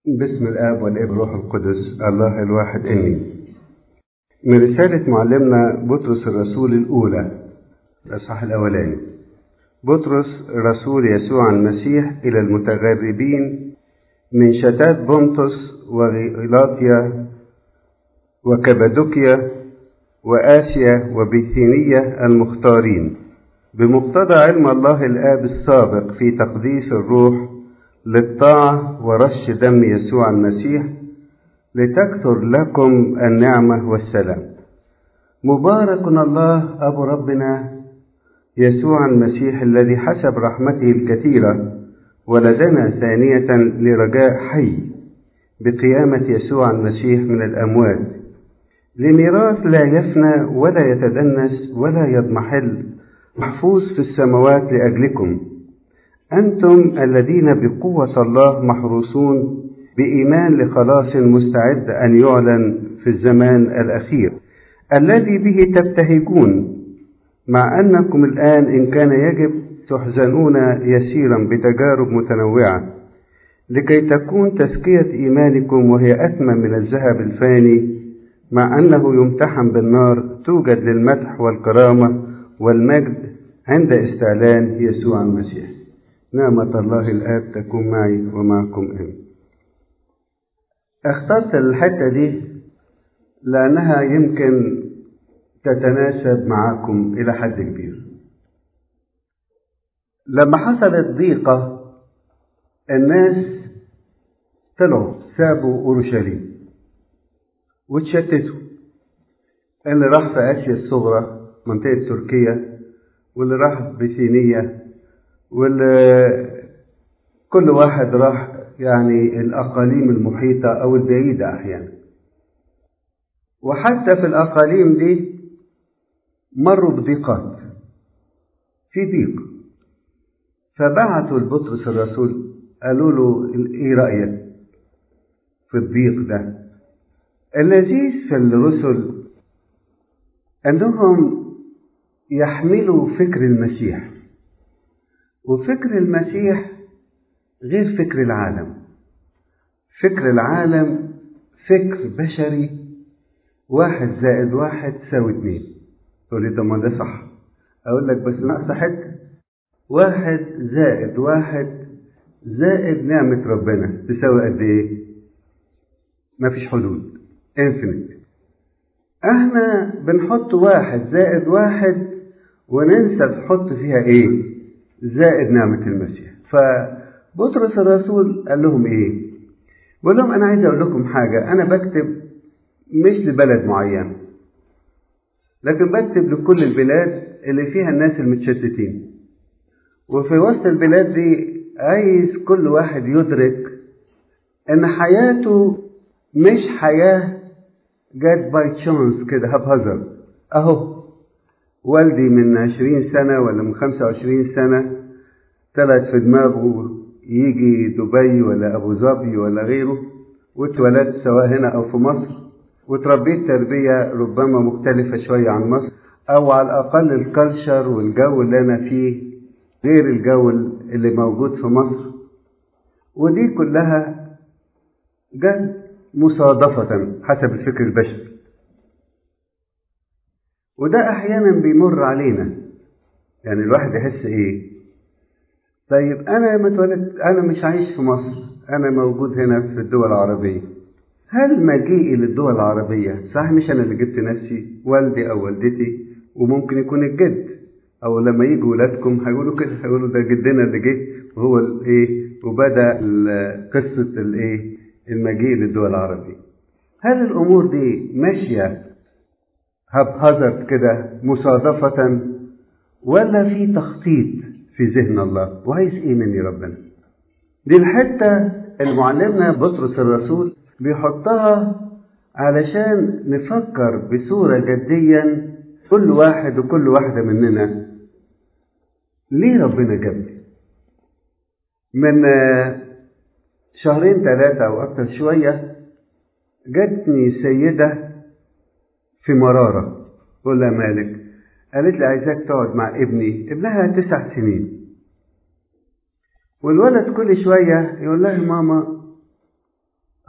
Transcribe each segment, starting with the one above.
بسم الآب والابن والروح القدس الله الواحد إني من رسالة معلمنا بطرس الرسول الأولى الأصحاح الأولاني بطرس رسول يسوع المسيح إلى المتغربين من شتات بونطس وغيلاطيا وكبادوكيا وآسيا وبيثينية المختارين بمقتضى علم الله الآب السابق في تقديس الروح للطاعة ورش دم يسوع المسيح لتكثر لكم النعمة والسلام مبارك الله أبو ربنا يسوع المسيح الذي حسب رحمته الكثيرة ولدنا ثانية لرجاء حي بقيامة يسوع المسيح من الأموات لميراث لا يفنى ولا يتدنس ولا يضمحل محفوظ في السماوات لأجلكم أنتم الذين بقوة الله محروسون بإيمان لخلاص مستعد أن يعلن في الزمان الأخير الذي به تبتهجون مع أنكم الآن إن كان يجب تحزنون يسيرا بتجارب متنوعة لكي تكون تزكية إيمانكم وهي أثمن من الذهب الفاني مع أنه يمتحن بالنار توجد للمدح والكرامة والمجد عند استعلان يسوع المسيح نعمة الله الآب تكون معي ومعكم أمين اخترت الحتة دي لأنها يمكن تتناسب معكم إلى حد كبير لما حصلت ضيقة الناس طلعوا سابوا أورشليم واتشتتوا اللي راح في آسيا الصغرى منطقة تركيا واللي راح بسينية واللي كل واحد راح يعني الأقاليم المحيطة أو البعيدة أحيانا وحتى في الأقاليم دي مروا بضيقات في ضيق فبعتوا لبطرس الرسول قالوا له ايه رأيك في الضيق ده اللذيذ في الرسل انهم يحملوا فكر المسيح وفكر المسيح غير فكر العالم فكر العالم فكر بشري واحد زائد واحد تساوي اتنين تقول لي طب ما ده صح اقول لك بس ناقصه حته واحد زائد واحد زائد نعمة ربنا تساوي قد ايه؟ مفيش حدود انفينيت احنا بنحط واحد زائد واحد وننسى نحط فيها ايه؟ زائد نعمة المسيح فبطرس الرسول قال لهم ايه؟ بقول لهم انا عايز اقول لكم حاجة انا بكتب مش لبلد معين لكن بكتب لكل البلاد اللي فيها الناس المتشتتين وفي وسط البلاد دي عايز كل واحد يدرك ان حياته مش حياة جت باي تشانس كده هبهزر اهو والدي من عشرين سنة ولا من خمسة وعشرين سنة طلعت في دماغه يجي دبي ولا أبو ظبي ولا غيره واتولدت سواء هنا أو في مصر وتربيت تربية ربما مختلفة شوية عن مصر أو على الأقل الكالتشر والجو اللي أنا فيه غير الجو اللي موجود في مصر ودي كلها جت مصادفة حسب الفكر البشري وده أحيانا بيمر علينا يعني الواحد يحس إيه طيب أنا لما اتولدت أنا مش عايش في مصر أنا موجود هنا في الدول العربية هل مجيئي للدول العربية صح مش أنا اللي جبت نفسي والدي أو والدتي وممكن يكون الجد أو لما يجوا ولادكم هيقولوا كده هيقولوا ده جدنا اللي جه وهو الإيه وبدأ قصة الإيه المجيء للدول العربية هل الأمور دي ماشية هبهزت كده مصادفة ولا في تخطيط في ذهن الله وعايز ايه مني ربنا دي الحتة المعلمنا بطرس الرسول بيحطها علشان نفكر بصورة جديا كل واحد وكل واحدة مننا ليه ربنا جابني من شهرين ثلاثة أو أكتر شوية جاتني سيدة في مرارة قول لها مالك قالت لي عايزاك تقعد مع ابني ابنها تسع سنين والولد كل شوية يقول لها ماما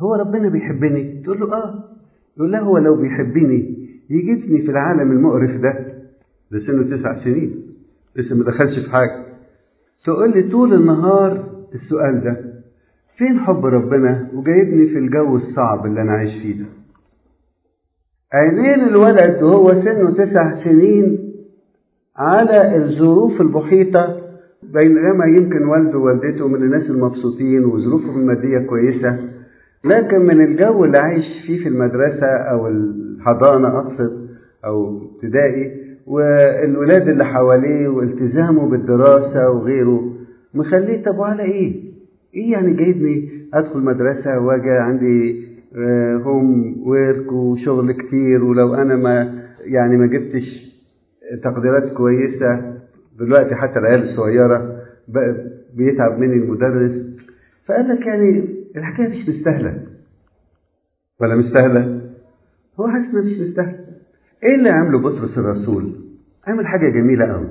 هو ربنا بيحبني تقول له اه يقول له هو لو بيحبني يجيبني في العالم المقرف ده ده سنه تسع سنين لسه ما دخلش في حاجه تقول لي طول النهار السؤال ده فين حب ربنا وجايبني في الجو الصعب اللي انا عايش فيه ده عينين الولد وهو سنه تسع سنين على الظروف المحيطة بينما يمكن والده ووالدته من الناس المبسوطين وظروفهم المادية كويسة لكن من الجو اللي عايش فيه في المدرسة أو الحضانة أقصد أو ابتدائي والولاد اللي حواليه والتزامه بالدراسة وغيره مخليه طب على إيه؟ إيه يعني جايبني أدخل مدرسة وأجي عندي هوم ويرك وشغل كتير ولو أنا ما يعني ما جبتش تقديرات كويسة دلوقتي حتى العيال الصغيرة بيتعب مني المدرس فقال لك يعني الحكاية مش مستاهلة ولا مستاهلة؟ هو حاسس انها مش مستاهلة ايه اللي عمله بطرس الرسول؟ عمل حاجة جميلة قوي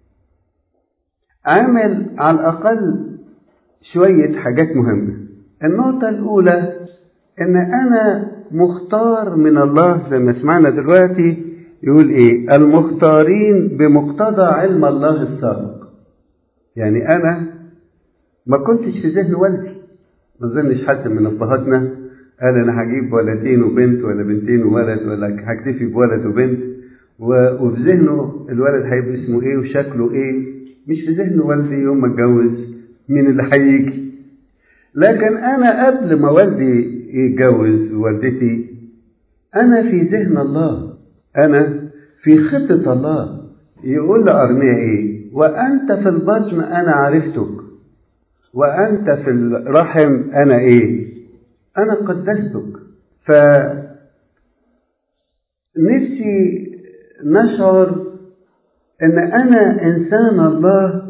عمل على الأقل شوية حاجات مهمة النقطة الأولى إن أنا مختار من الله زي ما سمعنا دلوقتي يقول إيه المختارين بمقتضى علم الله السابق يعني أنا ما كنتش في ذهن والدي ما اظنش حد من ابهاتنا قال انا هجيب ولدين وبنت ولا بنتين وولد ولا هكتفي بولد وبنت وفي ذهنه الولد هيبقى اسمه ايه وشكله ايه مش في ذهن والدي يوم ما اتجوز مين اللي هيجي لكن انا قبل ما والدي يتجوز ووالدتي انا في ذهن الله انا في خطة الله يقول لأرميا ايه وانت في البطن انا عرفتك وأنت في الرحم أنا إيه؟ أنا قدستك ف نفسي نشعر إن أنا إنسان الله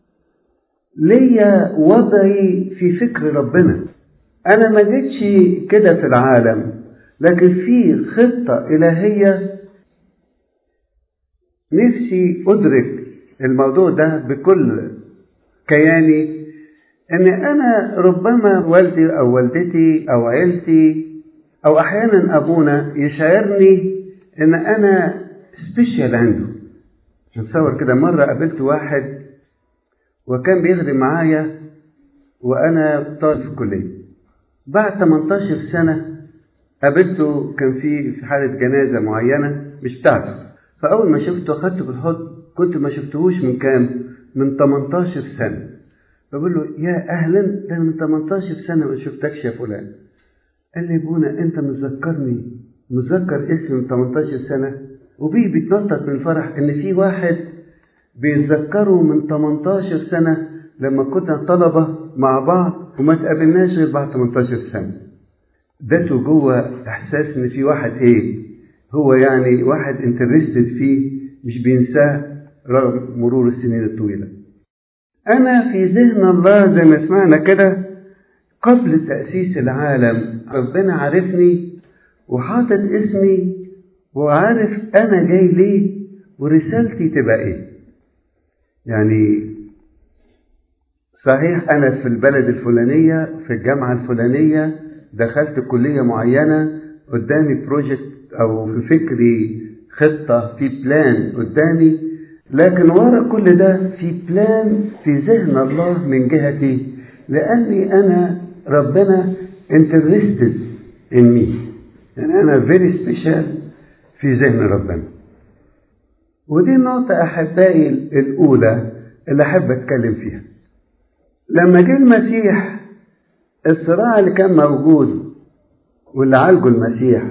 ليا وضعي في فكر ربنا أنا ما جيتش كده في العالم لكن في خطة إلهية نفسي أدرك الموضوع ده بكل كياني ان انا ربما والدي او والدتي او عيلتي او احيانا ابونا يشعرني ان انا سبيشال عنده نتصور كده مرة قابلت واحد وكان بيخدم معايا وانا طالب في الكلية بعد 18 سنة قابلته كان في في حالة جنازة معينة مش بتاعته فأول ما شفته أخدته بالحضن كنت ما شفتهوش من كام؟ من 18 سنة فبقول له يا اهلا ده من 18 سنه ما شفتكش يا فلان قال لي ابونا انت متذكرني متذكر اسمي من 18 سنه وبيه بيتنطط من الفرح ان في واحد بيتذكره من 18 سنه لما كنا طلبه مع بعض وما تقابلناش غير بعد 18 سنه ادته جوه احساس ان في واحد ايه هو يعني واحد انترستد فيه مش بينساه رغم مرور السنين الطويله أنا في ذهن الله زي ما سمعنا كده قبل تأسيس العالم ربنا عارفني وحاطط اسمي وعارف أنا جاي ليه ورسالتي تبقى إيه يعني صحيح أنا في البلد الفلانية في الجامعة الفلانية دخلت كلية معينة قدامي بروجكت أو في فكري خطة في بلان قدامي لكن ورا كل ده في بلان في ذهن الله من جهتي لأني أنا ربنا interested in me يعني أنا very special في ذهن ربنا ودي النقطة أحبائي الأولى اللي أحب أتكلم فيها لما جه المسيح الصراع اللي كان موجود واللي عالجه المسيح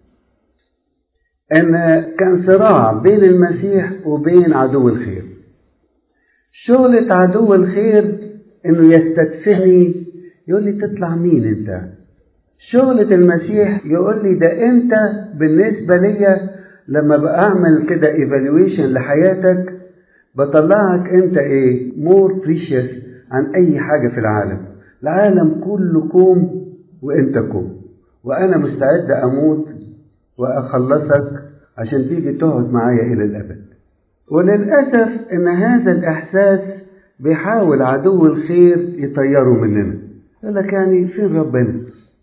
ان كان صراع بين المسيح وبين عدو الخير شغلة عدو الخير انه يستدفعني يقول لي تطلع مين انت شغلة المسيح يقول لي ده انت بالنسبة ليا لما بعمل كده ايفالويشن لحياتك بطلعك انت ايه مور بريشيوس عن اي حاجة في العالم العالم كله كوم وانت كوم وانا مستعد اموت واخلصك عشان تيجي تقعد معايا الى الابد وللاسف ان هذا الاحساس بيحاول عدو الخير يطيره مننا يقول لك يعني فين ربنا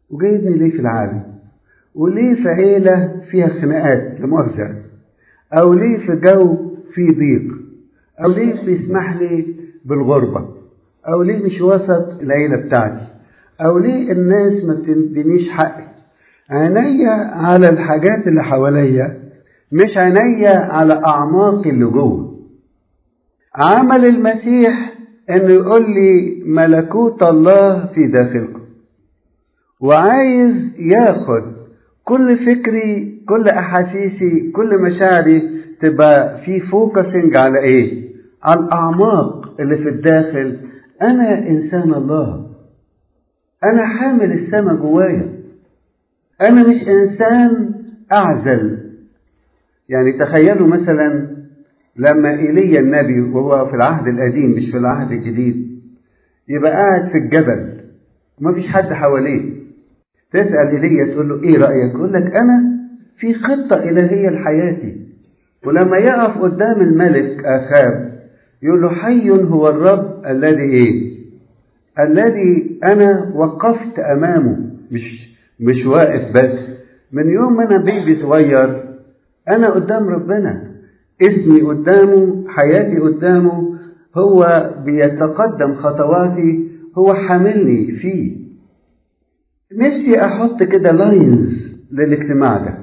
وجايبني ليه في العالم وليه في عيلة فيها خناقات لمؤاخذة أو ليه في جو فيه ضيق أو ليه بيسمح لي بالغربة أو ليه مش وسط العيلة بتاعتي أو ليه الناس ما بتدينيش حقي عينيا على الحاجات اللي حواليا مش عينيا على أعماقي اللي جوه عمل المسيح انه يقول لي ملكوت الله في داخلكم وعايز ياخد كل فكري كل احاسيسي كل مشاعري تبقى في فوكسنج على ايه على الاعماق اللي في الداخل انا انسان الله انا حامل السماء جوايا انا مش انسان اعزل يعني تخيلوا مثلا لما ايليا النبي وهو في العهد القديم مش في العهد الجديد يبقى قاعد في الجبل وما فيش حد حواليه تسأل ايليا تقول له ايه رأيك يقول لك انا في خطة الهية لحياتي ولما يقف قدام الملك اخاب يقول له حي هو الرب الذي ايه الذي انا وقفت امامه مش مش واقف بس من يوم ما انا بيبي صغير انا قدام ربنا اسمي قدامه حياتي قدامه هو بيتقدم خطواتي هو حاملني فيه نفسي احط كده لاينز للاجتماع ده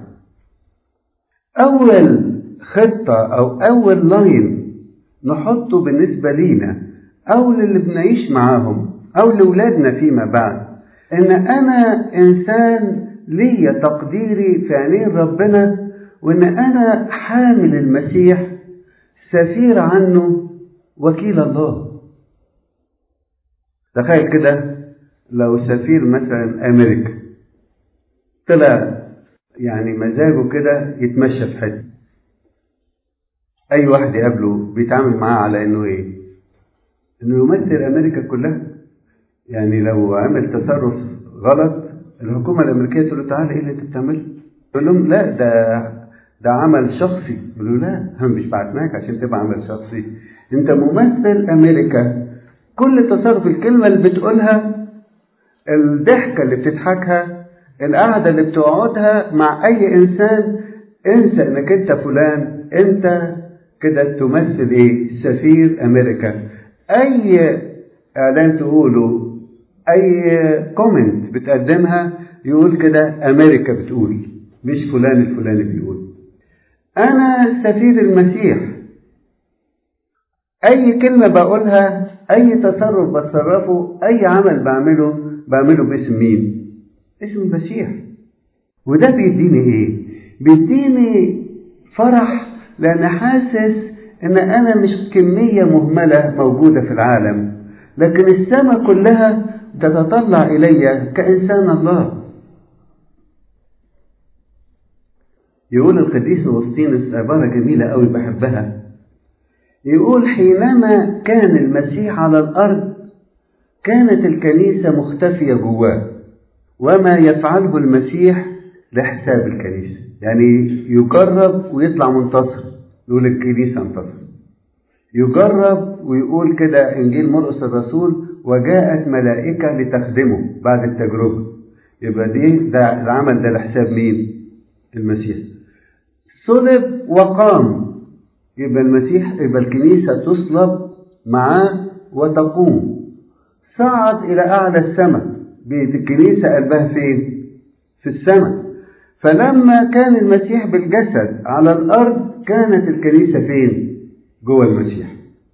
اول خطة او اول لاين نحطه بالنسبة لينا او للي بنعيش معاهم او لولادنا فيما بعد ان انا انسان ليا تقديري في عينين ربنا وان انا حامل المسيح سفير عنه وكيل الله تخيل كده لو سفير مثلا امريكا طلع يعني مزاجه كده يتمشى في حته اي واحد يقابله بيتعامل معاه على انه ايه انه يمثل امريكا كلها يعني لو عمل تصرف غلط الحكومه الامريكيه تقول له تعالى ايه اللي انت بتعمله يقول لهم لا ده ده عمل شخصي يقولوا لا هم مش بعتناك عشان تبقى عمل شخصي انت ممثل امريكا كل تصرف الكلمة اللي بتقولها الضحكة اللي بتضحكها القعدة اللي بتقعدها مع اي انسان انسى انك انت فلان انت كده تمثل ايه سفير امريكا اي اعلان تقوله اي كومنت بتقدمها يقول كده امريكا بتقول مش فلان الفلاني بيقول أنا سفير المسيح أي كلمة بقولها أي تصرف بتصرفه أي عمل بعمله بعمله باسم مين؟ اسم المسيح وده بيديني إيه؟ بيديني فرح لأن حاسس إن أنا مش كمية مهملة موجودة في العالم لكن السماء كلها تتطلع إلي كإنسان الله يقول القديس أغسطينوس عبارة جميلة أوي بحبها يقول حينما كان المسيح على الأرض كانت الكنيسة مختفية جواه وما يفعله المسيح لحساب الكنيسة يعني يجرب ويطلع منتصر يقول الكنيسة انتصر يجرب ويقول كده إنجيل مرقس الرسول وجاءت ملائكة لتخدمه بعد التجربة يبقى دي ده العمل ده لحساب مين؟ المسيح صلب وقام يبقى المسيح يبقى الكنيسة تصلب معاه وتقوم صعد إلى أعلى السماء بيت الكنيسة قلبها فين؟ في السماء فلما كان المسيح بالجسد على الأرض كانت الكنيسة فين؟ جوه المسيح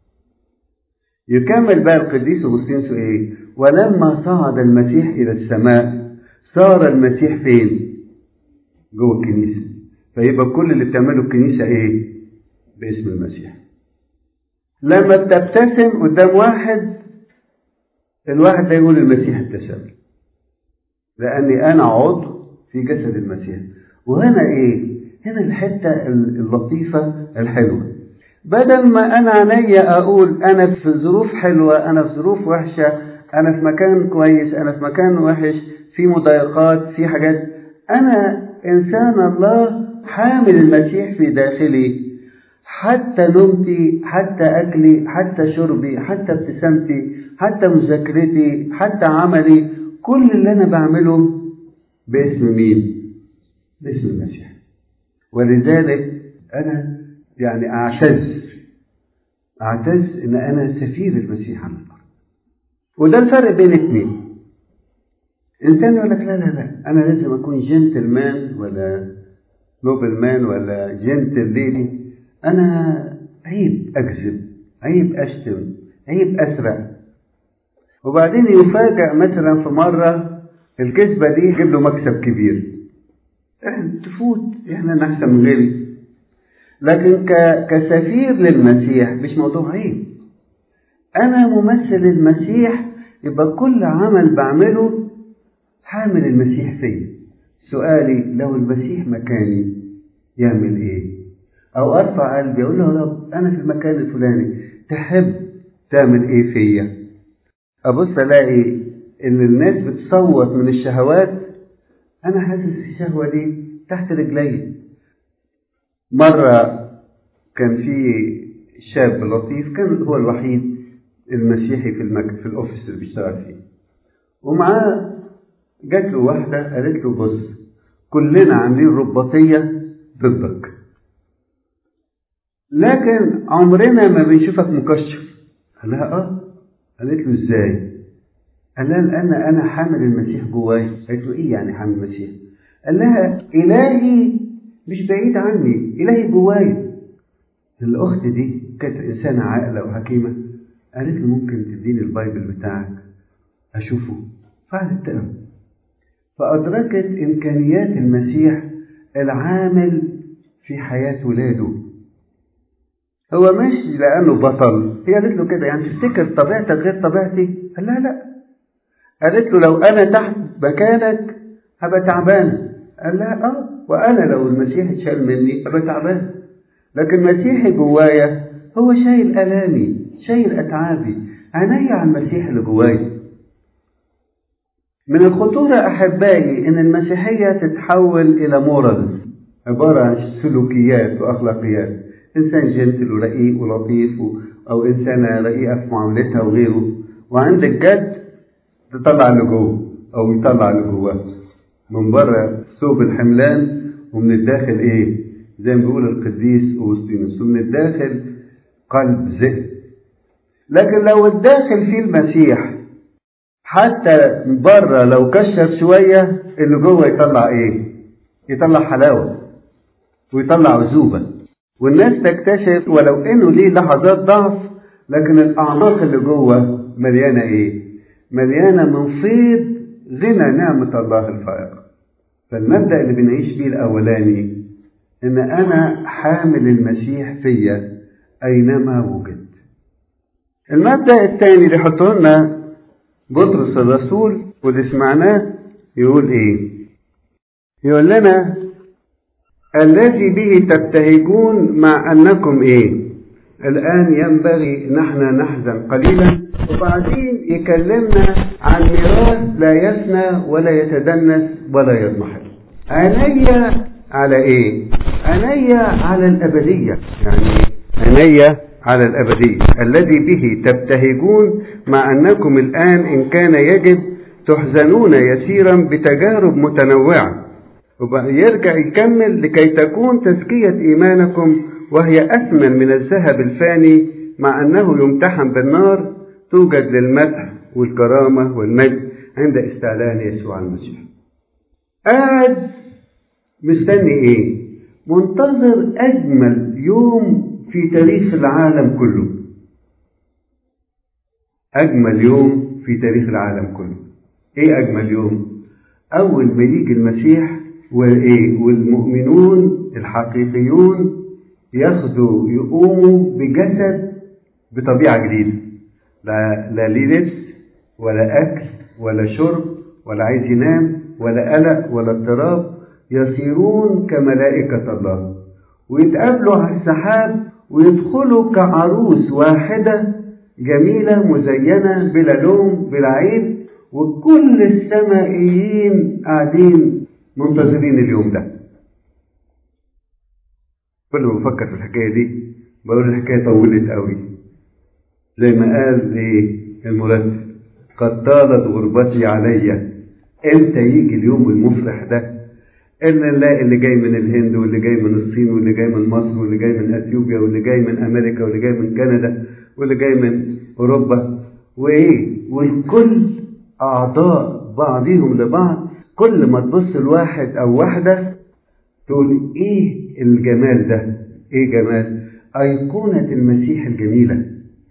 يكمل بقى القديس أغسطينوس إيه؟ ولما صعد المسيح إلى السماء صار المسيح فين؟ جوه الكنيسة فيبقى كل اللي بتعمله الكنيسة ايه باسم المسيح لما بتبتسم قدام واحد الواحد ده يقول المسيح ابتسم لاني انا عضو في جسد المسيح وهنا ايه هنا الحتة اللطيفة الحلوة بدل ما انا عينيا اقول انا في ظروف حلوة انا في ظروف وحشة انا في مكان كويس انا في مكان وحش في مضايقات في حاجات انا انسان الله حامل المسيح في داخلي حتى نومتي حتى اكلي حتى شربي حتى ابتسامتي حتى مذاكرتي حتى عملي كل اللي انا بعمله باسم مين باسم المسيح ولذلك أنا يعني أعتز أعتز إن أنا سفير المسيح على الأرض وده الفرق بين اثنين إنسان يقول لك لا لا لا أنا لازم أكون جنتلمان ولا نوبل مان ولا جنتل ليدي أنا عيب أكذب عيب أشتم عيب أسرق وبعدين يفاجأ مثلا في مرة الكذبة دي يجيب له مكسب كبير تفوت احنا نحسن من غيري لكن كسفير للمسيح مش موضوع عيب انا ممثل المسيح يبقى كل عمل بعمله حامل المسيح فيا سؤالي لو المسيح مكاني يعمل ايه او ارفع قلبي اقول له يا رب انا في المكان الفلاني تحب تعمل ايه فيا ابص الاقي ان الناس بتصوت من الشهوات انا حاسس الشهوه دي تحت رجلي مره كان في شاب لطيف كان هو الوحيد المسيحي في المكتب في الاوفيس اللي بيشتغل فيه ومعاه جات له واحده قالت له بص كلنا عاملين رباطيه ضدك لكن عمرنا ما بنشوفك مكشف قال لها اه قالت له ازاي قال لها لان انا حامل المسيح جواي قالت له ايه يعني حامل المسيح قال لها الهي مش بعيد عني الهي جواي الاخت دي كانت انسانه عاقله وحكيمه قالت له ممكن تديني البايبل بتاعك اشوفه فعلت كده فادركت امكانيات المسيح العامل في حياه ولاده هو مش لانه بطل هي قالت له كده يعني تفتكر طبيعتك غير طبيعتي قال لها لا قالت له لو انا تحت مكانك هبقى تعبان قال لها اه وانا لو المسيح اتشال مني هبقى تعبان لكن مسيحي جوايا هو شايل الامي شايل اتعابي عينيا على المسيح اللي جوايا من الخطورة أحبائي إن المسيحية تتحول إلى مورالز عبارة عن سلوكيات وأخلاقيات إنسان جنتل ورقيق ولطيف أو إنسانة رقيقة في معاملتها وغيره وعند الجد تطلع اللي جوه أو يطلع اللي جواه من بره ثوب الحملان ومن الداخل إيه؟ زي ما بيقول القديس أوسطينوس ومن الداخل قلب ذئب لكن لو الداخل فيه المسيح حتى بره لو كشر شوية اللي جوه يطلع إيه؟ يطلع حلاوة ويطلع عزوبة والناس تكتشف ولو انه ليه لحظات ضعف لكن الاعماق اللي جوه مليانه ايه؟ مليانه من فيض غنى نعمه الله الفائقه. فالمبدا اللي بنعيش بيه الاولاني ان انا حامل المسيح فيا اينما وجد. المبدا الثاني اللي يحطه لنا بطرس الرسول واللي سمعناه يقول ايه؟ يقول لنا الذي به تبتهجون مع أنكم إيه الآن ينبغي نحن نحزن قليلا وبعدين يكلمنا عن ميراث لا يفنى ولا يتدنس ولا يضمحل عينيا على إيه عينيا على الأبدية يعني عينيا على الأبدية الذي به تبتهجون مع أنكم الآن إن كان يجب تحزنون يسيرا بتجارب متنوعة ويرجع يكمل لكي تكون تزكية إيمانكم وهي أثمن من الذهب الفاني مع أنه يمتحن بالنار توجد للمدح والكرامة والمجد عند استعلان يسوع المسيح قاعد مستني ايه منتظر أجمل يوم في تاريخ العالم كله أجمل يوم في تاريخ العالم كله ايه أجمل يوم أول ما يجي المسيح وايه والمؤمنون الحقيقيون ياخدوا يقوموا بجسد بطبيعه جديده لا لا ليه لبس ولا اكل ولا شرب ولا عايز ينام ولا قلق ولا اضطراب يصيرون كملائكه الله ويتقابلوا على السحاب ويدخلوا كعروس واحده جميله مزينه بلا لوم بلا عيب وكل السمائيين قاعدين منتظرين اليوم ده كل ما بفكر في الحكايه دي بقول الحكايه طولت قوي زي ما قال ايه المرتب قد طالت غربتي علي امتى يجي اليوم المفرح ده ان نلاقي اللي جاي من الهند واللي جاي من الصين واللي جاي من مصر واللي جاي من اثيوبيا واللي جاي من امريكا واللي جاي من كندا واللي جاي من اوروبا وايه والكل اعضاء بعضهم لبعض كل ما تبص لواحد او واحده تقول ايه الجمال ده ايه جمال ايقونه المسيح الجميله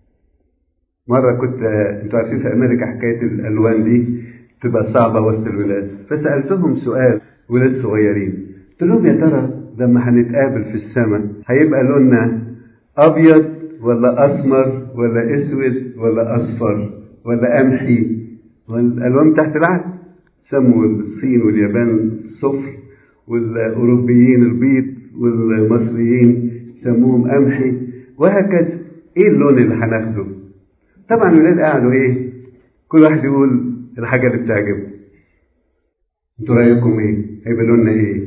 مره كنت انتوا عارفين في امريكا حكايه الالوان دي تبقى صعبه وسط الولاد فسالتهم سؤال ولاد صغيرين قلت لهم يا ترى لما هنتقابل في السماء هيبقى لوننا ابيض ولا اسمر ولا اسود ولا اصفر ولا قمحي والالوان تحت العقل سموا الصين واليابان صفر والاوروبيين البيض والمصريين سموهم قمحي وهكذا ايه اللون اللي هناخده طبعا الولاد قعدوا ايه كل واحد يقول الحاجه اللي بتعجبه انتوا رايكم ايه هيبقى لوننا ايه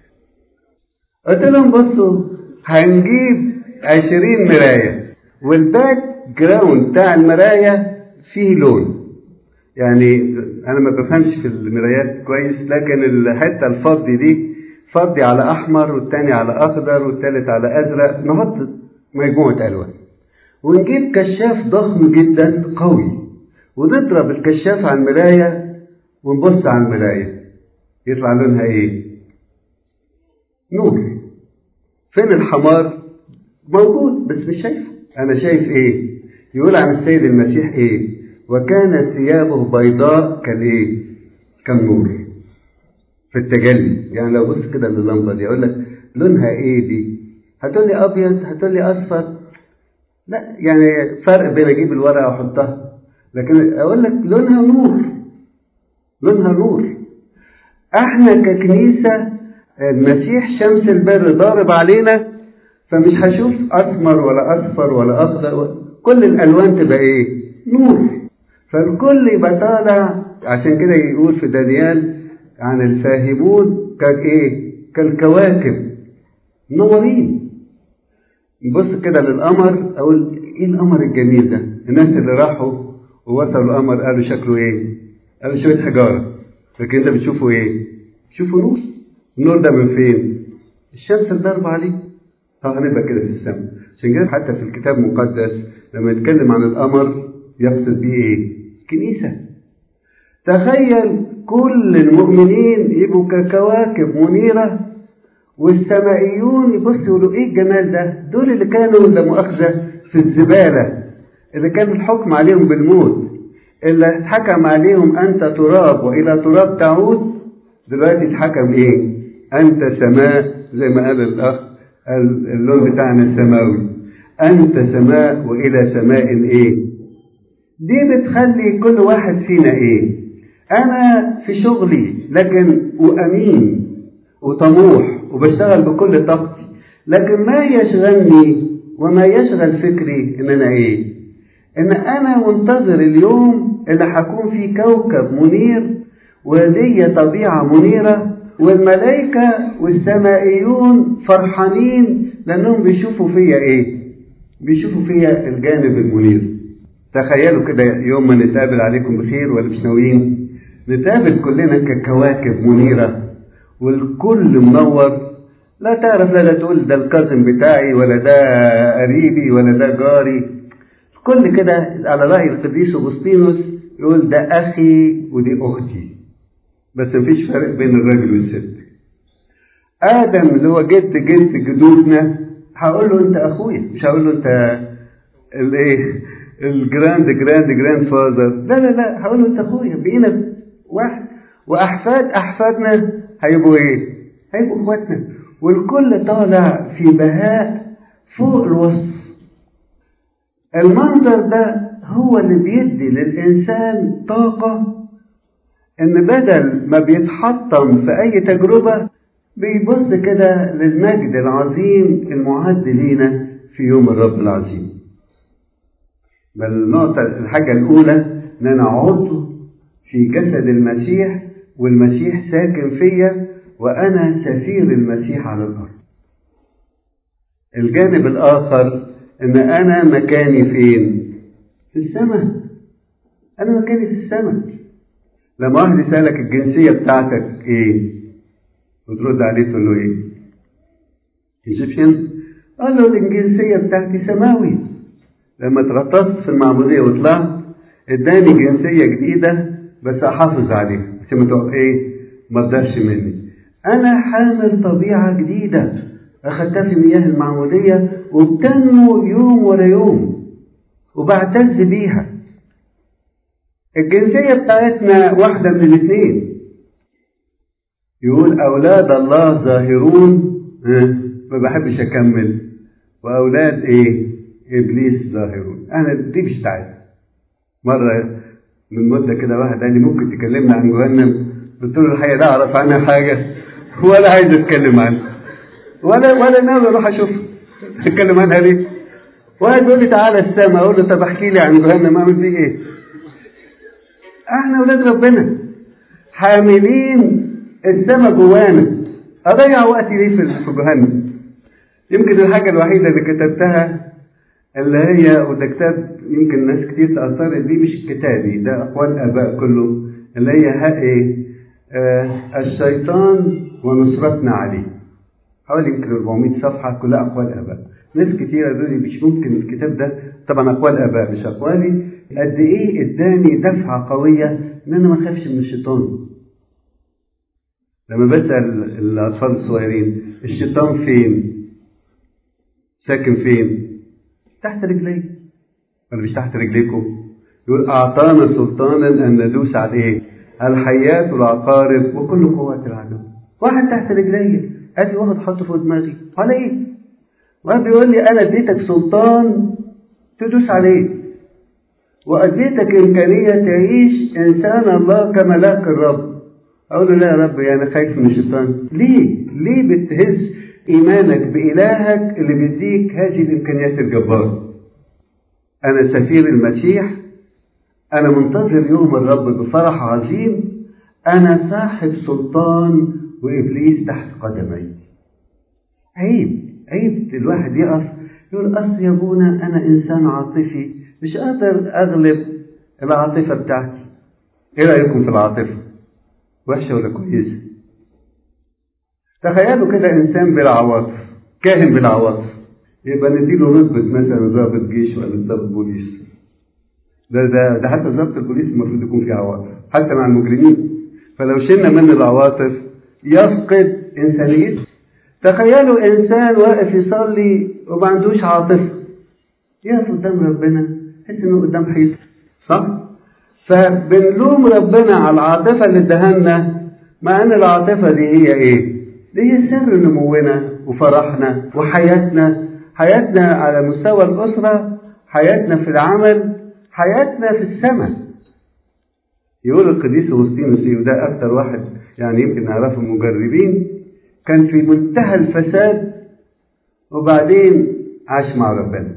قلت لهم بصوا هنجيب عشرين مراية والباك جراوند بتاع المراية فيه لون يعني انا ما بفهمش في المرايات كويس لكن الحته الفضي دي فضي على احمر والتاني على اخضر والتالت على ازرق نحط مجموعه الوان ونجيب كشاف ضخم جدا قوي ونضرب الكشاف على المرايه ونبص على المرايه يطلع لونها ايه نور فين الحمار موجود بس مش شايفه انا شايف ايه يقول عن السيد المسيح ايه وكانت ثيابه بيضاء كالايه كالنور في التجلي يعني لو بص كده لللمبه دي اقول لك لونها ايه دي هتقول لي ابيض هتقول لي اصفر لا يعني فرق بين اجيب الورقه واحطها لكن اقول لك لونها نور لونها نور احنا ككنيسه المسيح شمس البر ضارب علينا فمش هشوف اسمر ولا اصفر ولا اخضر كل الالوان تبقى ايه نور فالكل يبقى طالع عشان كده يقول في دانيال عن الفاهمون كايه كالكواكب منورين نبص كده للقمر اقول ايه القمر الجميل ده الناس اللي راحوا ووصلوا القمر قالوا شكله ايه قالوا شويه حجاره لكن انت بتشوفه ايه بتشوفه نور النور ده من فين الشمس الضربة عليه اه هنبقى كده في السماء عشان كده حتى في الكتاب المقدس لما يتكلم عن القمر يقصد بيه ايه كنيسة تخيل كل المؤمنين يبقوا ككواكب منيرة والسمائيون يبصوا يقولوا ايه الجمال ده دول اللي كانوا لا مؤاخذة في الزبالة اللي كان الحكم عليهم بالموت اللي اتحكم عليهم انت تراب والى تراب تعود دلوقتي اتحكم ايه انت سماء زي ما قال الاخ اللون بتاعنا السماوي انت سماء والى سماء ايه دي بتخلي كل واحد فينا ايه انا في شغلي لكن وامين وطموح وبشتغل بكل طاقتي لكن ما يشغلني وما يشغل فكري ان انا ايه ان انا منتظر اليوم اللي هكون فيه كوكب منير ولي طبيعة منيرة والملائكة والسمائيون فرحانين لأنهم بيشوفوا فيا إيه؟ بيشوفوا فيا الجانب المنير. تخيلوا كده يوم ما نتقابل عليكم بخير ولا مش ناويين نتقابل كلنا ككواكب منيرة والكل منور لا تعرف لا, لا تقول ده الكازن بتاعي ولا ده قريبي ولا ده جاري كل كده على رأي القديس أغسطينوس يقول ده أخي ودي أختي بس مفيش فرق بين الراجل والست ادم اللي هو جد جد جدودنا هقول له انت اخويا مش هقول له انت الايه الجراند جراند جراند فاذر لا لا لا هقول له انت اخويا بقينا واحد واحفاد احفادنا هيبقوا ايه هيبقوا اخواتنا والكل طالع في بهاء فوق الوصف المنظر ده هو اللي بيدي للانسان طاقه ان بدل ما بيتحطم في اي تجربة بيبص كده للمجد العظيم المعد لينا في يوم الرب العظيم بل النقطة الحاجة الأولى إن أنا عضو في جسد المسيح والمسيح ساكن فيا وأنا سفير المسيح على الأرض. الجانب الآخر إن أنا مكاني فين؟ في السماء. أنا مكاني في السماء. لما واحد يسألك الجنسية بتاعتك ايه وترد عليه تقول له ايه ايجيبشن قال له الجنسية بتاعتي سماوي لما اتغطست في المعمودية وطلعت اداني جنسية جديدة بس احافظ عليها عشان ما تبقى ايه ما تضيعش مني انا حامل طبيعة جديدة اخدتها في مياه المعمودية وبتنمو يوم ورا يوم وبعتز بيها الجنسية بتاعتنا واحدة من الاثنين يقول أولاد الله ظاهرون ما بحبش أكمل وأولاد إيه إبليس ظاهرون أنا دي مش بتاعتي مرة من مدة كده واحد قال لي ممكن تكلمنا عن جهنم قلت له الحقيقة لا أعرف عنها حاجة ولا عايز أتكلم عنها ولا ولا ناوي أروح أشوفها أتكلم عنها ليه؟ واحد يقول لي تعالى السما أقول له طب احكي لي عن جهنم أعمل فيه إيه؟ احنا اولاد ربنا حاملين السما جوانا اضيع وقتي ليه في جهنم يمكن الحاجه الوحيده اللي كتبتها اللي هي وده كتاب يمكن ناس كتير تاثرت بيه مش كتابي ده اقوال اباء كله اللي هي ها ايه آه الشيطان ونصرتنا عليه حوالي يمكن 400 صفحه كلها اقوال اباء ناس كتير قالوا لي مش ممكن الكتاب ده طبعا اقوال اباء مش اقوالي قد ايه اداني دفعه قويه ان انا ما اخافش من الشيطان لما بسال الاطفال الصغيرين الشيطان فين ساكن فين تحت رجلي ولا مش تحت رجليكم يقول اعطانا سلطانا ان ندوس على ايه الحيات والعقارب وكل قوات العدو واحد تحت رجلي ادي واحد حطه فوق دماغي على ايه واحد بيقول لي انا اديتك سلطان تدوس عليه وأديتك إمكانية تعيش إنسان الله كملاك الرب أقول له لا يا رب أنا خايف من الشيطان ليه؟ ليه بتهز إيمانك بإلهك اللي بيديك هذه الإمكانيات الجبارة أنا سفير المسيح أنا منتظر يوم الرب بفرح عظيم أنا صاحب سلطان وإبليس تحت قدمي عيب عيب الواحد يقف يقول أصل يا أبونا أنا إنسان عاطفي مش قادر اغلب العاطفة بتاعتي ايه رأيكم في العاطفة وحشة ولا كويسة تخيلوا كده انسان بلا عواطف كاهن بلا عواطف يبقى نديله نسبة مثلا ضابط جيش ولا ضابط بوليس ده ده ده حتى ضابط البوليس المفروض يكون فيه عواطف حتى مع المجرمين فلو شلنا منه العواطف يفقد انسانيته تخيلوا انسان واقف يصلي وما عندوش عاطفه يقف قدام ربنا تحس انه قدام حيط صح؟ فبنلوم ربنا على العاطفه اللي ادهالنا مع ان العاطفه دي هي ايه؟ دي هي سر نمونا وفرحنا وحياتنا حياتنا على مستوى الاسره حياتنا في العمل حياتنا في السماء يقول القديس اغسطينوس وده اكثر واحد يعني يمكن نعرفه المجربين كان في منتهى الفساد وبعدين عاش مع ربنا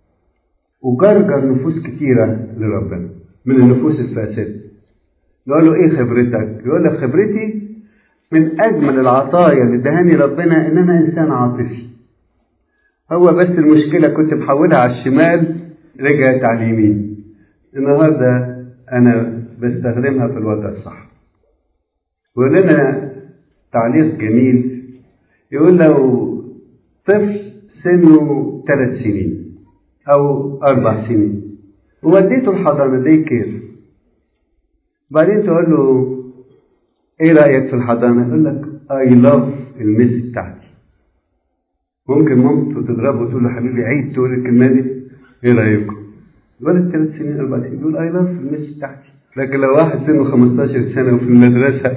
وجرجر نفوس كتيرة لربنا من النفوس الفاسدة نقول له ايه خبرتك يقول لك خبرتي من اجمل العطايا اللي ادهاني ربنا ان انا انسان عاطفي هو بس المشكلة كنت محولها على الشمال رجعت على اليمين النهاردة انا بستخدمها في الوضع الصح ويقول لنا تعليق جميل يقول لو طفل سنه ثلاث سنين أو أربع سنين ووديته الحضانة دي كير بعدين تقول له إيه رأيك في الحضانة؟ يقول لك أي لاف المس بتاعتي ممكن مامته تضربه وتقول له حبيبي عيد تقول الكلمة دي إيه رأيكم؟ ولد ثلاث سنين أربع سنين يقول أي لاف المس بتاعتي لكن لو واحد سنه 15 سنة وفي المدرسة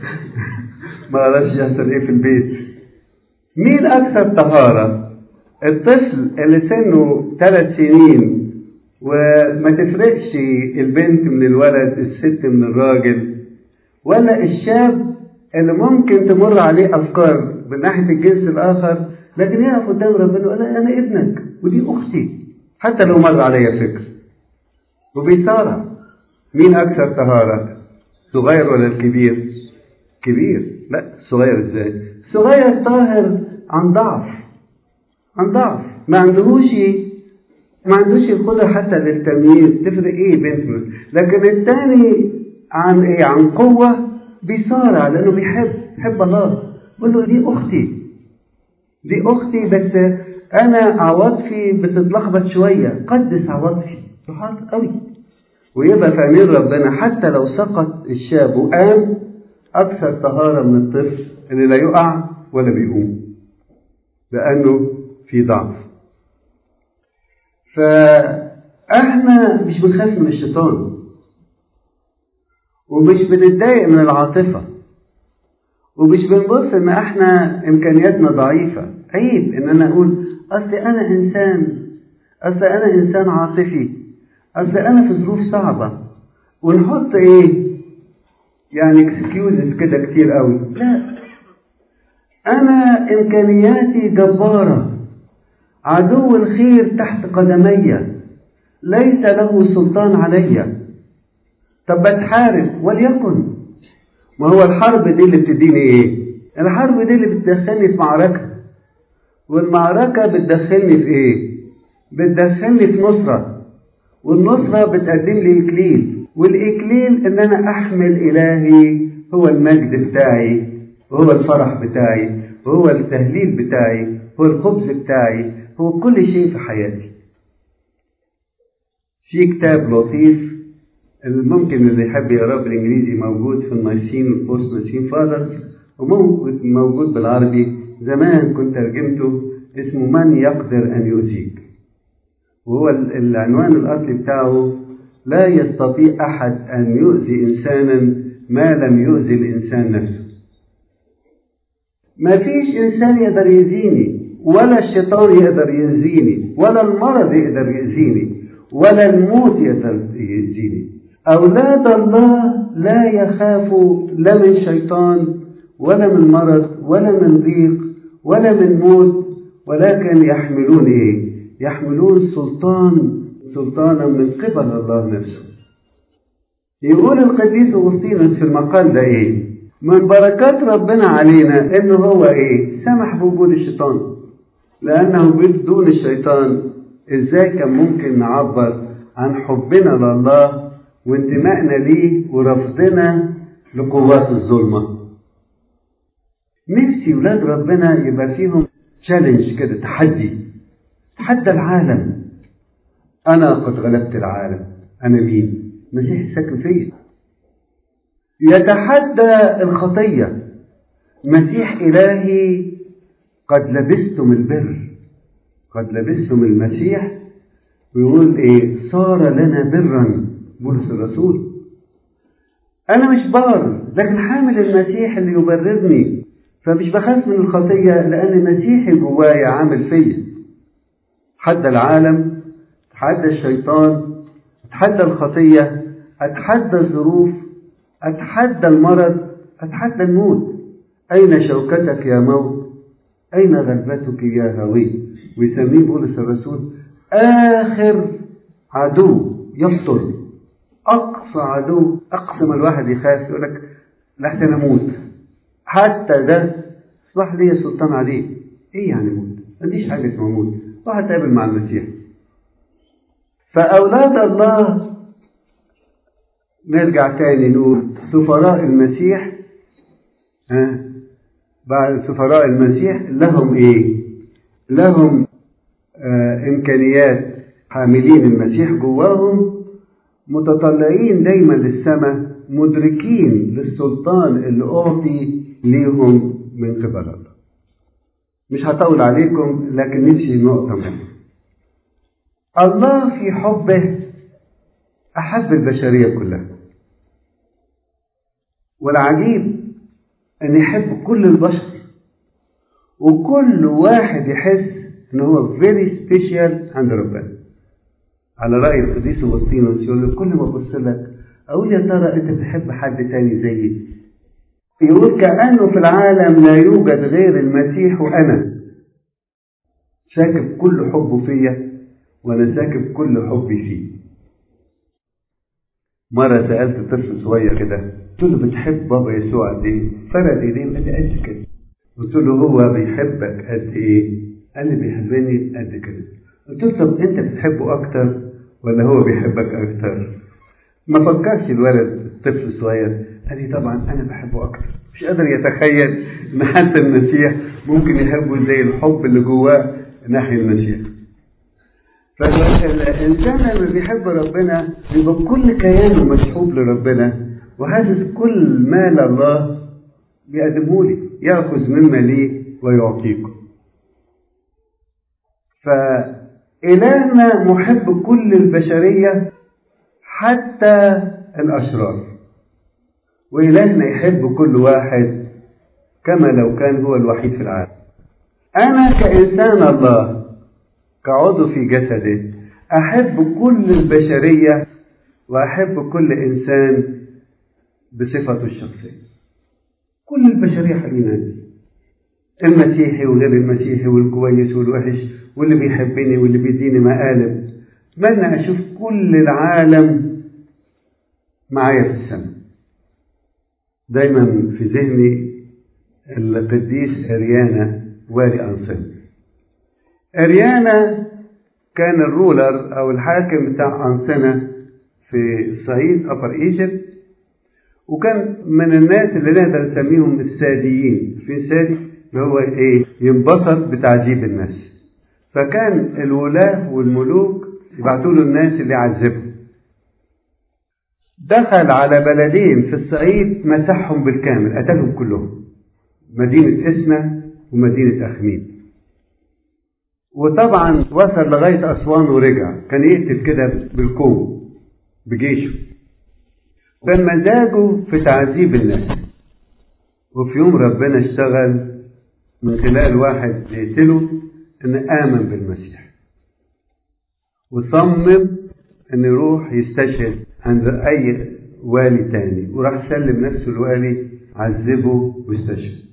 ما اعرفش يحصل ايه في البيت مين اكثر طهارة الطفل اللي سنه ثلاث سنين وما تفرقش البنت من الولد الست من الراجل ولا الشاب اللي ممكن تمر عليه افكار من ناحيه الجنس الاخر لكن يقف قدام ربنا يقول انا ابنك ودي اختي حتى لو مر عليا فكر وبيصارع مين اكثر طهاره صغير ولا الكبير كبير لا صغير ازاي صغير طاهر عن ضعف عن ضعف ما عندهوش ما عندوش القدرة حتى للتمييز تفرق ايه بنت لكن الثاني عن ايه عن قوة بيصارع لانه بيحب بيحب الله بقول له دي اختي دي اختي بس انا عواطفي بتتلخبط شوية قدس عواطفي حاضر قوي ويبقى في عينين ربنا حتى لو سقط الشاب وقام اكثر طهارة من الطفل اللي لا يقع ولا بيقوم لانه في ضعف فاحنا مش بنخاف من الشيطان ومش بنتضايق من العاطفة ومش بنبص ان احنا امكانياتنا ضعيفة عيب ان انا اقول اصل انا انسان اصل انا انسان عاطفي اصل انا في ظروف صعبة ونحط ايه يعني اكسكيوزز كده كتير قوي لا انا امكانياتي جبارة عدو الخير تحت قدمي ليس له سلطان علي طب بتحارب وليكن ما هو الحرب دي اللي بتديني ايه الحرب دي اللي بتدخلني في معركة والمعركة بتدخلني في ايه بتدخلني في نصرة والنصرة بتقدم لي إكليل والإكليل إن أنا أحمل إلهي هو المجد بتاعي وهو الفرح بتاعي وهو التهليل بتاعي هو الخبز بتاعي هو كل شيء في حياتي في كتاب لطيف ممكن اللي يحب يقراه بالانجليزي موجود في النايسين والبوست نايسين فاذرز وموجود موجود بالعربي زمان كنت ترجمته اسمه من يقدر ان يؤذيك وهو العنوان الاصلي بتاعه لا يستطيع احد ان يؤذي انسانا ما لم يؤذي الانسان نفسه ما فيش انسان يقدر يأذيني ولا الشيطان يقدر يأذيني ولا المرض يقدر يأذيني ولا الموت يقدر يأذيني أولاد الله لا يخافوا لا من شيطان ولا من مرض ولا من ضيق ولا من موت ولكن يحملون ايه يحملون سلطان سلطانا من قبل الله نفسه يقول القديس أغسطينوس في المقال ده ايه من بركات ربنا علينا انه هو ايه سمح بوجود الشيطان لانه بدون الشيطان ازاي كان ممكن نعبر عن حبنا لله وانتمائنا ليه ورفضنا لقوات الظلمة نفسي ولاد ربنا يبقى فيهم تشالنج كده تحدي تحدى العالم أنا قد غلبت العالم أنا مين؟ مسيح ساكن فيا يتحدى الخطية مسيح إلهي قد لبستم البر قد لبستم المسيح ويقول إيه صار لنا برا بولس الرسول أنا مش بار لكن حامل المسيح اللي يبررني فمش بخاف من الخطية لأن مسيحي جوايا عامل فيا أتحدى العالم أتحدى الشيطان أتحدى الخطية أتحدى الظروف أتحدى المرض أتحدى الموت أين شوكتك يا موت أين غلبتك يا هوي ويسميه بولس الرسول آخر عدو يفطر أقصى عدو أقصى ما الواحد يخاف يقول لك لحسن أموت حتى ده أصبح لي سلطان عليه إيه يعني موت؟ ما عنديش حاجة اسمها موت واحد تقابل مع المسيح فأولاد الله نرجع تاني نقول سفراء المسيح ها بعد سفراء المسيح لهم ايه لهم آه إمكانيات حاملين المسيح جواهم متطلعين دايما للسماء مدركين للسلطان اللي أعطي ليهم من قبل الله مش هطول عليكم لكن نمشي نقطة مهمة الله في حبه أحب البشرية كلها والعجيب أن يحب كل البشر وكل واحد يحس أنه هو very special عند ربنا على رأي القديس أغسطينوس يقول له كل ما أبص لك أقول يا ترى أنت بتحب حد تاني زيي يقول كأنه في العالم لا يوجد غير المسيح وأنا ساكب كل حبه فيا وأنا ساكب كل حبي فيه مرة سألت طفل صغير كده قلت له بتحب بابا يسوع قد إيه؟ فرد إيديه قال لي قد كده قلت له هو بيحبك قد إيه؟ قال لي بيحبني قد كده قلت له طب أنت بتحبه أكتر ولا هو بيحبك أكتر؟ ما فكرش الولد الطفل الصغير قال لي طبعا انا بحبه اكتر مش قادر يتخيل ان حتى المسيح ممكن يحبه زي الحب اللي جواه ناحيه المسيح فالإنسان لما بيحب ربنا يبقى كل كيانه مسحوب لربنا وحاسس كل ما الله بيقدمه لي يأخذ مما ليه ويعطيكم فإلهنا محب كل البشرية حتى الأشرار وإلهنا يحب كل واحد كما لو كان هو الوحيد في العالم أنا كإنسان الله كعضو في جسده أحب كل البشرية وأحب كل إنسان بصفته الشخصية كل البشرية حلوين المسيحي وغير المسيحي والكويس والوحش واللي بيحبني واللي بيديني مقالب أتمنى أشوف كل العالم معايا في السماء دايما في ذهني القديس أريانا والي أنصني أريانا كان الرولر أو الحاكم بتاع أنصنة في الصعيد أبر إيجيبت وكان من الناس اللي نقدر نسميهم الساديين في السادي اللي هو إيه ينبسط بتعذيب الناس فكان الولاة والملوك يبعتوا له الناس اللي يعذبهم دخل على بلدين في الصعيد مسحهم بالكامل قتلهم كلهم مدينة إسنا ومدينة أخميم وطبعا وصل لغاية أسوان ورجع كان يقتل كده بالكوم بجيشه كان مزاجه في تعذيب الناس وفي يوم ربنا اشتغل من خلال واحد يقتله ان آمن بالمسيح وصمم ان يروح يستشهد عند اي والي تاني وراح سلم نفسه الوالي عذبه واستشهد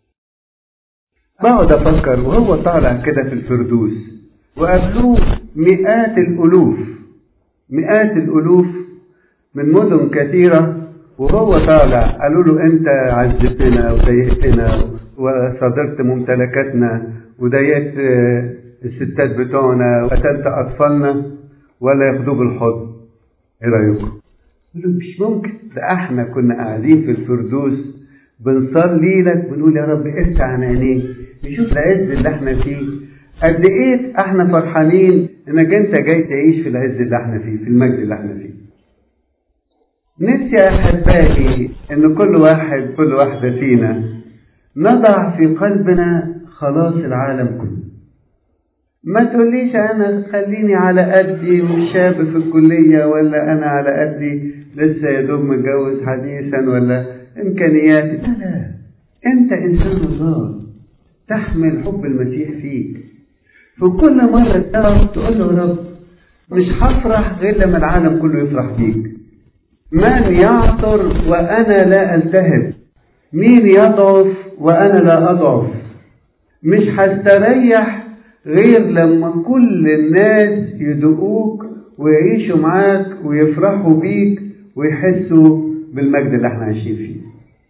بقعد افكر وهو طالع كده في الفردوس وقابلوه مئات الالوف مئات الالوف من مدن كثيرة وهو طالع قالوا له انت عذبتنا وضايقتنا وصادرت ممتلكاتنا وضايقت الستات بتوعنا وقتلت اطفالنا ولا ياخدوه بالحضن ايه رايكم؟ قالوا مش ممكن ده احنا كنا قاعدين في الفردوس بنصلي لك بنقول يا رب افتح عن عينيك نشوف العز اللي احنا فيه قد ايه احنا فرحانين انك انت جاي تعيش في العز اللي احنا فيه في المجد اللي احنا فيه نفسي احبائي ان كل واحد كل واحدة فينا نضع في قلبنا خلاص العالم كله ما تقوليش انا خليني على قدي وشاب في الكلية ولا انا على قدي لسه يا دوب متجوز حديثا ولا امكانياتي لا لا انت انسان الله تحمل حب المسيح فيك في كل مرة تقف تقول له يا رب مش هفرح غير لما العالم كله يفرح بيك من يعثر وأنا لا ألتهب مين يضعف وأنا لا أضعف مش هستريح غير لما كل الناس يدقوك ويعيشوا معاك ويفرحوا بيك ويحسوا بالمجد اللي احنا عايشين فيه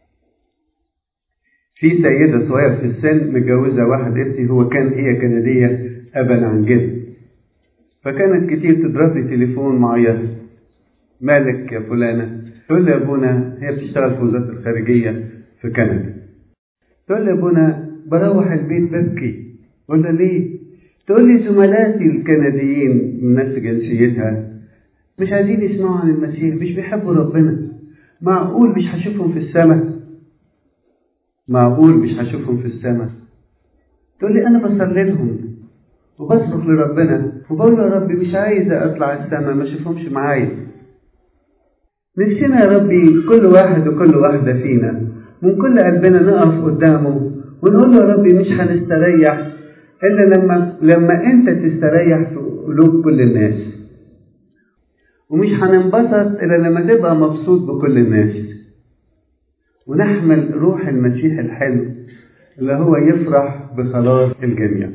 في سيدة صغيرة في السن متجوزة واحد ابني هو كان هي كندية أبا عن جد فكانت كتير تضرب لي تليفون معيط مالك يا فلانة تقول لي يا ابونا هي بتشتغل في وزارة الخارجية في كندا تقول لي يا ابونا بروح البيت ببكي قلت لها ليه تقول لي زملاتي الكنديين من نفس جنسيتها مش عايزين يسمعوا عن المسيح مش بيحبوا ربنا معقول مش هشوفهم في السماء معقول مش هشوفهم في السماء تقول لي انا بصلي لهم وبصرخ لربنا وبقول له يا ربي مش عايزه اطلع السماء ما اشوفهمش معايا نفسنا يا ربي كل واحد وكل واحدة فينا من كل قلبنا نقف قدامه ونقول له يا ربي مش هنستريح إلا لما لما أنت تستريح في قلوب كل الناس ومش هننبسط إلا لما تبقى مبسوط بكل الناس ونحمل روح المسيح الحلو اللي هو يفرح بخلاص الجميع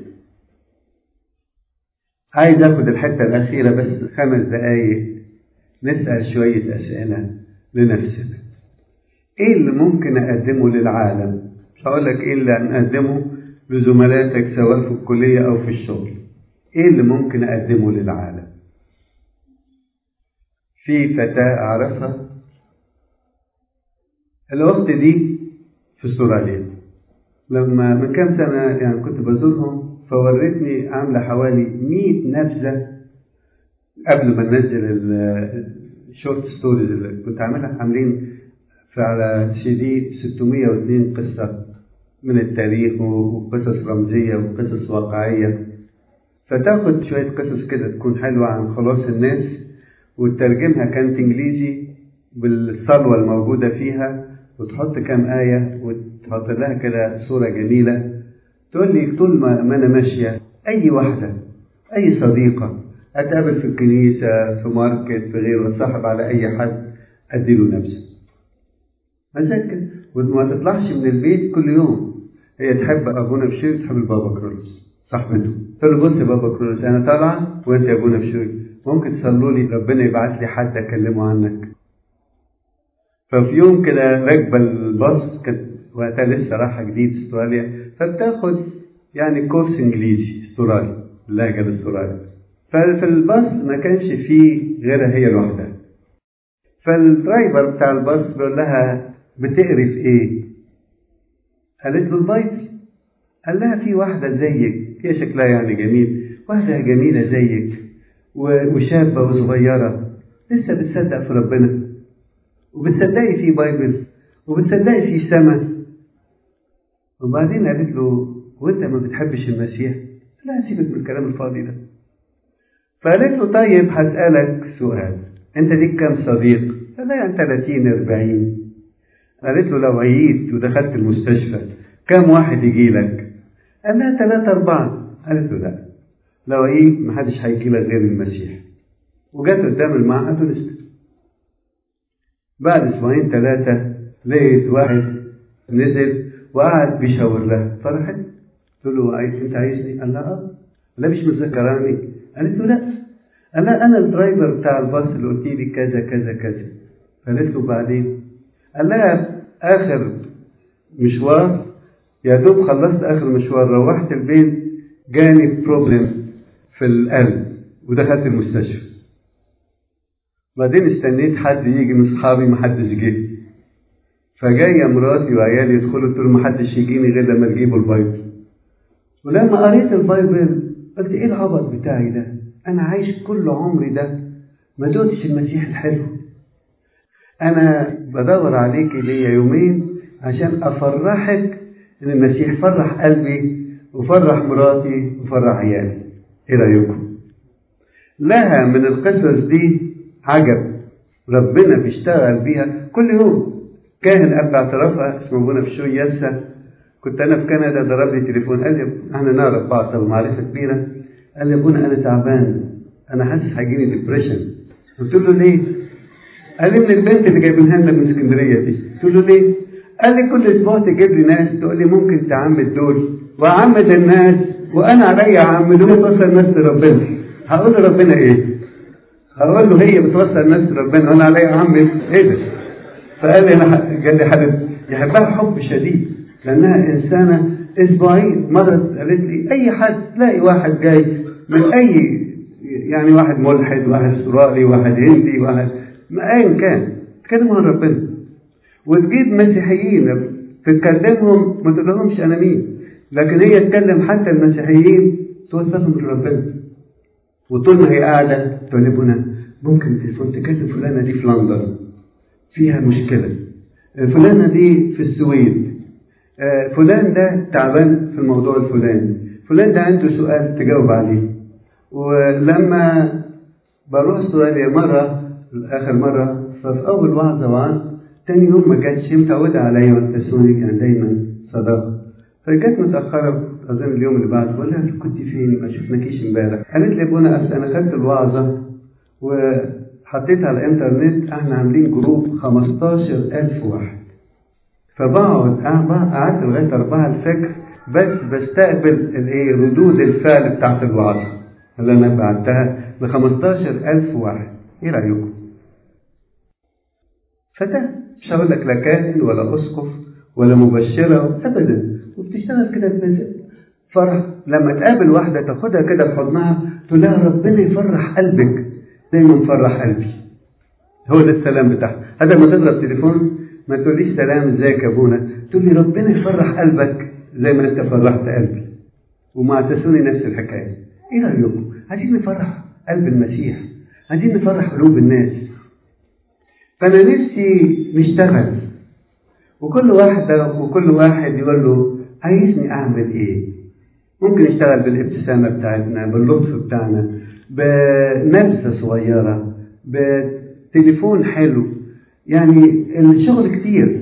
عايز اخد الحتة الأخيرة بس خمس دقايق نسأل شوية أسئلة لنفسنا إيه اللي ممكن أقدمه للعالم؟ مش هقول لك إيه اللي نقدمه لزملاتك سواء في الكلية أو في الشغل. إيه اللي ممكن أقدمه للعالم؟ في فتاة أعرفها الأخت دي في استراليا لما من كام سنة يعني كنت بزورهم فورتني عاملة حوالي 100 نبذة قبل ما ننزل الشورت ستوريز اللي كنت عاملها عاملين في على سي دي 602 قصة من التاريخ وقصص رمزية وقصص واقعية فتاخد شوية قصص كده تكون حلوة عن خلاص الناس وتترجمها كانت انجليزي بالثروة الموجودة فيها وتحط كام آية وتحط لها كده صورة جميلة تقول لي طول ما أنا ماشية أي واحدة أي صديقة أتقابل في الكنيسة في ماركت في غيره أتصاحب على أي حد أديله نفسه مزاج وما تطلعش من البيت كل يوم هي تحب أبونا بشير تحب البابا كرولوس صاحبته تقول له بص يا بابا كرولوس أنا طالعة وأنت يا أبونا بشير ممكن تصلوا لي ربنا يبعت لي حد أكلمه عنك ففي يوم كده راكبة الباص كانت وقتها لسه رايحة جديد استراليا فبتاخد يعني كورس انجليزي استرالي اللهجة الاسترالية ففي الباص ما كانش فيه غيرها هي لوحدها فالدرايفر بتاع الباص بيقول لها بتقري في ايه؟ قالت له البايبل قال لها في واحدة زيك هي شكلها يعني جميل واحدة جميلة زيك وشابة وصغيرة لسه بتصدق في ربنا وبتصدقي في بايبل وبتصدقي في سما وبعدين قالت له وانت ما بتحبش المسيح لا سيبك من الكلام الفاضي ده فقالت له طيب هسألك سؤال انت ليك كام صديق قال لها يعني 30 40 قالت له لو عييت ودخلت المستشفى كام واحد يجي لك قال لها ثلاثة أربعة قالت له لا لو عييت محدش هيجي لك غير المسيح وجت قدام المعهد ولست بعد اسبوعين ثلاثة لقيت واحد نزل وقعد بيشاور لها فرحت قلت له عايز انت عايزني؟ قال لها اه لا مش متذكراني قالت له لا قال لها انا الدرايفر بتاع الباص اللي قلت لي كذا كذا كذا قالت له بعدين قال لها اخر مشوار يا دوب خلصت اخر مشوار روحت البيت جاني بروبلم في القلب ودخلت المستشفى بعدين استنيت حد يجي من اصحابي ما حدش جه فجايه مراتي وعيالي يدخلوا قلت لهم ما حدش يجيني غير لما تجيبوا البايبل ولما قريت البايبل قلت ايه العبط بتاعي ده انا عايش كل عمري ده ما دوتش المسيح الحلو انا بدور عليكي ليا يومين عشان افرحك ان المسيح فرح قلبي وفرح مراتي وفرح عيالي ايه رايكم لها من القصص دي عجب ربنا بيشتغل بيها كل يوم كاهن قبل اعترافها اسمه ابونا في شوي يسا كنت انا في كندا ضرب لي تليفون قال لي احنا نعرف بعض معرفه كبيره قال لي ابونا انا تعبان انا حاسس هيجيني ديبريشن قلت له ليه؟ قال لي من البنت اللي جايبينها لنا من اسكندريه دي قلت له ليه؟ قال لي كل اسبوع تجيب لي ناس تقول لي ممكن تعمد دول واعمد الناس وانا عليا اعمد وتوصل الناس لربنا هقول لربنا ايه؟ هقول له هي بتوصل الناس لربنا وانا عليا اعمد ايه ده؟ فقال لي انا قال لي حبيبتي يحبها حب شديد لانها انسانه اسبوعين مرت قالت لي اي حد تلاقي واحد جاي من اي يعني واحد ملحد واحد استرالي واحد هندي واحد ما ايا كان تكلموا عن ربنا وتجيب مسيحيين تتكلمهم ما تقولهمش انا مين لكن هي تكلم حتى المسيحيين توصلهم لربنا وطول ما هي قاعده تقول لابونا ممكن تليفون تكلم فلانه دي في لندن فيها مشكله فلانه دي في السويد فلان ده تعبان في الموضوع الفلاني فلان ده عنده سؤال تجاوب عليه ولما بروح استراليا مرة آخر مرة ففي أول وعظة وعظ تاني يوم ما جاتش متعودة عليا وتسوني كان دايما صداقة فجت متأخرة أظن اليوم اللي بعده بقول لها كنت فين ما شفناكيش امبارح قالت لي ابونا أصل أنا خدت الوعظة وحطيتها على الإنترنت احنا عاملين جروب 15000 واحد فبقعد قعدت لغايه 4 الفجر بس بستقبل الايه ردود الفعل بتاعت الوعظه اللي انا بعتها ل 15000 واحد ايه رايكم؟ فده مش هقول لك لا كاهن ولا اسقف ولا مبشره ابدا وبتشتغل كده بمزاج فرح لما تقابل واحده تاخدها كده في حضنها تقول لها ربنا يفرح قلبك زي ما مفرح قلبي هو ده السلام بتاعها هذا ما تضرب تليفون ما تقوليش سلام ازيك يا ابونا تقول لي ربنا يفرح قلبك زي ما انت فرحت قلبي ومع تسوني نفس الحكايه ايه رايكم عايزين نفرح قلب المسيح عايزين نفرح قلوب الناس فانا نفسي نشتغل وكل واحدة وكل واحد يقول له عايزني اعمل ايه ممكن نشتغل بالابتسامة بتاعتنا باللطف بتاعنا بنبذة صغيرة بتليفون حلو يعني الشغل كتير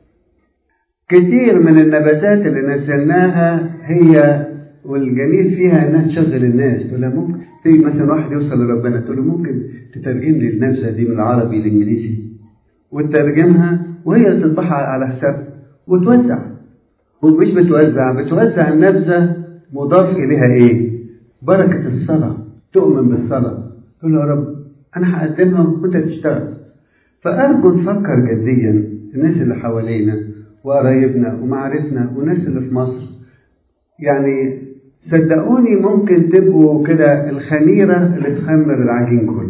كتير من النباتات اللي نزلناها هي والجميل فيها انها تشغل الناس تقول لها ممكن تيجي مثلا واحد يوصل لربنا تقول له ممكن تترجم لي النبذه دي من العربي للانجليزي وتترجمها وهي تطبعها على حساب وتوزع ومش بتوزع بتوزع النبذه مضاف اليها ايه؟ بركه الصلاه تؤمن بالصلاه تقول له يا رب انا هقدمها وانت تشتغل فارجو نفكر جديا الناس اللي حوالينا وقرايبنا ومعارفنا والناس اللي في مصر يعني صدقوني ممكن تبقوا كده الخميرة اللي تخمر العجين كله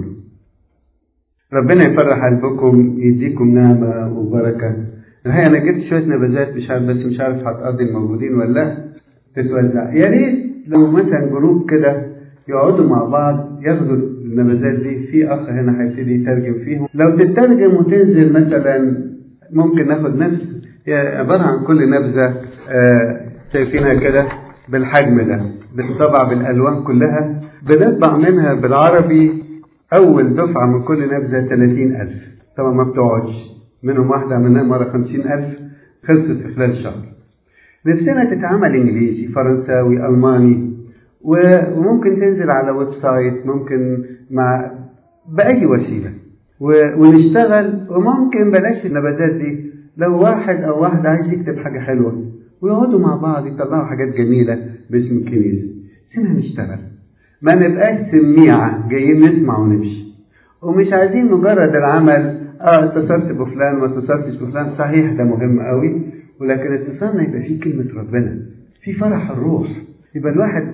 ربنا يفرح قلبكم يديكم نعمة وبركة الحقيقة أنا جبت شوية نبذات مش عارف بس مش عارف هتقضي الموجودين ولا لا تتوزع يا ريت لو مثلا جروب كده يقعدوا مع بعض ياخدوا النبذات دي في أخ هنا هيبتدي يترجم فيهم لو تترجم وتنزل مثلا ممكن ناخد نفس هي عبارة عن كل نبذة آه شايفينها كده بالحجم ده بتطبع بالالوان كلها بنطبع منها بالعربي اول دفعه من كل نبذه 30000 طبعا ما بتقعدش منهم واحده عملناها مره 50000 خلصت في خلال شهر نفسنا تتعمل انجليزي فرنساوي الماني وممكن تنزل على ويب سايت ممكن مع باي وسيله ونشتغل وممكن بلاش النباتات دي لو واحد او واحده عايز يكتب حاجه حلوه ويقعدوا مع بعض يطلعوا حاجات جميلة باسم الكنيسة سيبنا نشتغل ما نبقاش سميعة جايين نسمع ونمشي ومش عايزين مجرد العمل اه اتصلت بفلان ما اتصلتش بفلان صحيح ده مهم قوي ولكن اتصالنا يبقى فيه كلمة ربنا في فرح الروح يبقى الواحد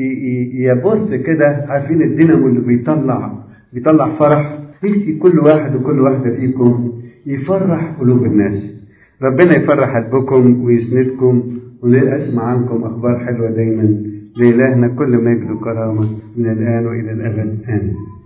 يبص كده عارفين الدينامو اللي بيطلع بيطلع فرح نفسي كل واحد وكل واحدة فيكم يفرح قلوب الناس ربنا يفرح قلبكم ويسندكم ونسمع عنكم أخبار حلوة دايما لإلهنا كل مجد وكرامة من الآن وإلى الأبد آمين